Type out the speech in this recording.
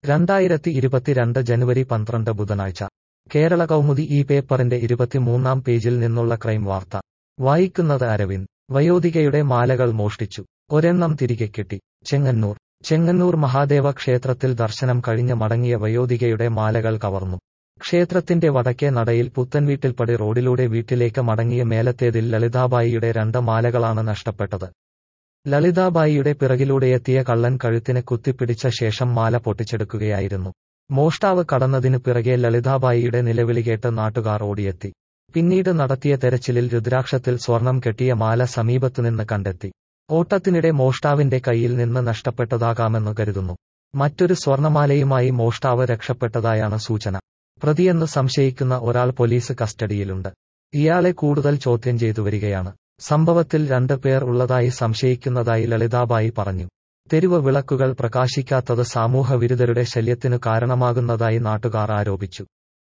രണ്ടായിരത്തി ഇരുപത്തിരണ്ട് ജനുവരി പന്ത്രണ്ട് ബുധനാഴ്ച കേരള കൗമുദി ഈ പേപ്പറിന്റെ ഇരുപത്തിമൂന്നാം പേജിൽ നിന്നുള്ള ക്രൈം വാർത്ത വായിക്കുന്നത് അരവിന്ദ് വയോധികയുടെ മാലകൾ മോഷ്ടിച്ചു ഒരെണ്ണം തിരികെ കിട്ടി ചെങ്ങന്നൂർ ചെങ്ങന്നൂർ മഹാദേവ ക്ഷേത്രത്തിൽ ദർശനം കഴിഞ്ഞ് മടങ്ങിയ വയോധികയുടെ മാലകൾ കവർന്നു ക്ഷേത്രത്തിന്റെ വടക്കേ നടയിൽ പുത്തൻവീട്ടിൽപ്പടി റോഡിലൂടെ വീട്ടിലേക്ക് മടങ്ങിയ മേലത്തേതിൽ ലളിതാബായിയുടെ രണ്ട് മാലകളാണ് നഷ്ടപ്പെട്ടത് ലളിതാബായിയുടെ പിറകിലൂടെയെത്തിയ കള്ളൻ കഴുത്തിന് കുത്തിപ്പിടിച്ച ശേഷം മാല പൊട്ടിച്ചെടുക്കുകയായിരുന്നു മോഷ്ടാവ് കടന്നതിനു പിറകെ ലളിതാബായിയുടെ നിലവിളി കേട്ട് നാട്ടുകാർ ഓടിയെത്തി പിന്നീട് നടത്തിയ തെരച്ചിലിൽ രുദ്രാക്ഷത്തിൽ സ്വർണം കെട്ടിയ മാല സമീപത്തുനിന്ന് കണ്ടെത്തി ഓട്ടത്തിനിടെ മോഷ്ടാവിന്റെ കയ്യിൽ നിന്ന് നഷ്ടപ്പെട്ടതാകാമെന്ന് കരുതുന്നു മറ്റൊരു സ്വർണമാലയുമായി മോഷ്ടാവ് രക്ഷപ്പെട്ടതായാണ് സൂചന പ്രതിയെന്ന് സംശയിക്കുന്ന ഒരാൾ പോലീസ് കസ്റ്റഡിയിലുണ്ട് ഇയാളെ കൂടുതൽ ചോദ്യം ചെയ്തു വരികയാണ് സംഭവത്തിൽ രണ്ട് പേർ ഉള്ളതായി സംശയിക്കുന്നതായി ലളിതാബായി പറഞ്ഞു തെരുവ് വിളക്കുകൾ പ്രകാശിക്കാത്തത് സമൂഹ വിരുദ്ധരുടെ ശല്യത്തിനു കാരണമാകുന്നതായി നാട്ടുകാർ ആരോപിച്ചു